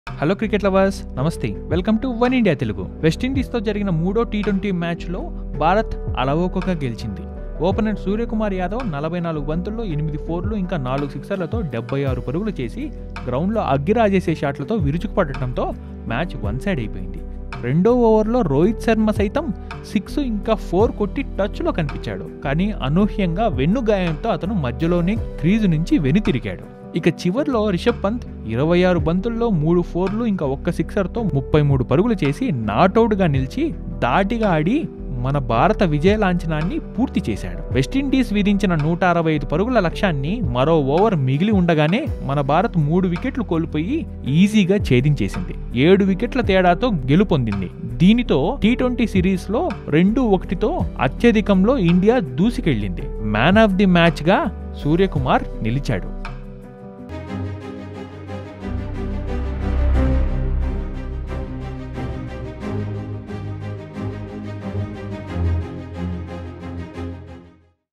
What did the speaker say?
hello cricket lovers నమస్తే welcome to one India Telugu వెస్టిండీస్తో జరిగిన మూడో టీ ట్వంటీ మ్యాచ్లో భారత్ అలవోకగా గెలిచింది ఓపెనర్ సూర్యకుమార్ యాదవ్ నలభై నాలుగు బంతుల్లో ఎనిమిది ఫోర్లు ఇంకా నాలుగు సిక్సర్లతో డెబ్బై ఆరు పరుగులు చేసి గ్రౌండ్లో అగ్గిరాజేసే షాట్లతో విరుచుకుపడటంతో మ్యాచ్ వన్ సైడ్ అయిపోయింది రెండో ఓవర్లో రోహిత్ శర్మ సైతం సిక్స్ ఇంకా ఫోర్ కొట్టి టచ్లో కనిపించాడు కానీ అనూహ్యంగా వెన్ను గాయంతో అతను మధ్యలోనే క్రీజు నుంచి వెనుతిరిగాడు ఇక చివర్లో రిషబ్ పంత్ ఇరవై ఆరు బంతుల్లో మూడు ఫోర్లు ఇంకా ఒక్క సిక్సర్తో ముప్పై మూడు పరుగులు చేసి నాటౌట్గా నిలిచి దాటిగా ఆడి మన భారత విజయ లాంఛనాన్ని పూర్తి చేశాడు వెస్టిండీస్ విధించిన నూట అరవై ఐదు పరుగుల లక్ష్యాన్ని మరో ఓవర్ మిగిలి ఉండగానే మన భారత్ మూడు వికెట్లు కోల్పోయి ఈజీగా ఛేదించేసింది ఏడు వికెట్ల తేడాతో గెలుపొందింది దీనితో టీ ట్వంటీ సిరీస్ లో రెండు ఒకటితో అత్యధికంలో ఇండియా దూసుకెళ్లింది మ్యాన్ ఆఫ్ ది మ్యాచ్ గా సూర్యకుమార్ నిలిచాడు